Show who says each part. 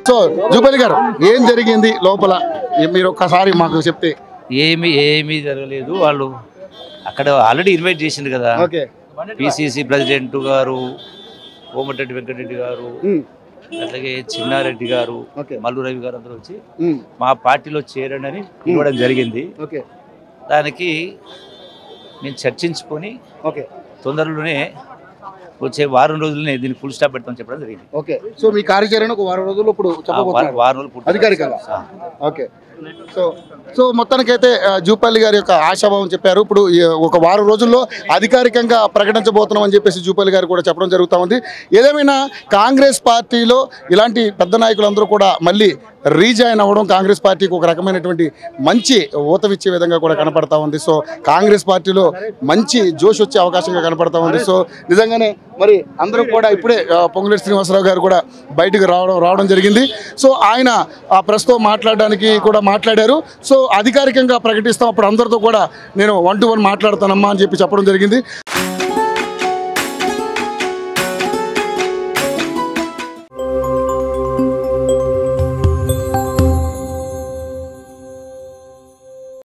Speaker 1: So Jupally గారు ఏం జరిగింది లోపల ఏ- మీరు ఒక్కసారి మాకు చెప్తే
Speaker 2: ఏమి ఏమీ జరగలేదు వాళ్ళు అక్కడ ఆల్రెడీ ఇన్వైట్ చేసిండు కదా
Speaker 1: ఓకే
Speaker 2: పిసిసి ప్రెసిడెంట్ గారు కోమటిరెడ్డి వెంకటరెడ్డి గారు
Speaker 1: ఉమ్,
Speaker 2: అట్లాగే చిన్నారెడ్డి గారు
Speaker 1: ఓకే
Speaker 2: మల్లు రవి గారు అందరూ వచ్చి
Speaker 1: ఉమ్,
Speaker 2: మా పార్టీలో చేరండి అని ఇవ్వడం జరిగింది
Speaker 1: ఓకే
Speaker 2: దానికి మేము చర్చించుకొని
Speaker 1: ఓకే
Speaker 2: తొందరలోనే వచ్చే వారం రోజులనే దీన్ని ఫుల్ స్టాప్ పెడతామని చెప్పడం జరిగింది
Speaker 1: ఓకే సో మీ కార్యాచరణ ఒక వారం రోజుల్లో ఇప్పుడు
Speaker 2: ఆ వారం-
Speaker 1: చెప్పబోతున్నారు
Speaker 2: వారం రోజులు పూర్తి
Speaker 1: అధికారికంగా?
Speaker 2: ఆ.
Speaker 1: ఓకే సో సో మొత్తానికైతే ఆ, జూపల్లి గారి యొక్క ఆశాభావం చెప్పారు ఇప్పుడు ఈ ఒక వారం రోజుల్లో అధికారికంగా ప్రకటించబోతున్నాం అని చెప్పేసి జూపల్లి గారు కూడా చెప్పడం జరుగుతూ ఉంది ఏదేమైనా కాంగ్రెస్ పార్టీలో ఇలాంటి పెద్ద నాయకులందరూ కూడా మళ్ళీ రీజాయిన్ అవ్వడం కాంగ్రెస్ పార్టీకి ఒక రకమైనటువంటి మంచి ఊతవిచ్చే విధంగా కూడా కనపడతా ఉంది సో కాంగ్రెస్ పార్టీలో మంచి జోష్ వచ్చే అవకాశంగా కనపడతా ఉంది సో నిజంగానే మరి అందరూ కూడా ఇప్పుడే ఆ, పొంగులేటి శ్రీనివాసరావు గారు కూడా బయటకు రావడం రావడం జరిగింది సో ఆయన ఆ ప్రెస్తో మాట్లాడడానికి కూడా మాట్లాడారు సో అధికారికంగా ప్రకటిస్తాం అప్పుడు అందరితో కూడా నేను వన్ టు వన్ మాట్లాడతానమ్మా అని చెప్పి చెప్పడం జరిగింది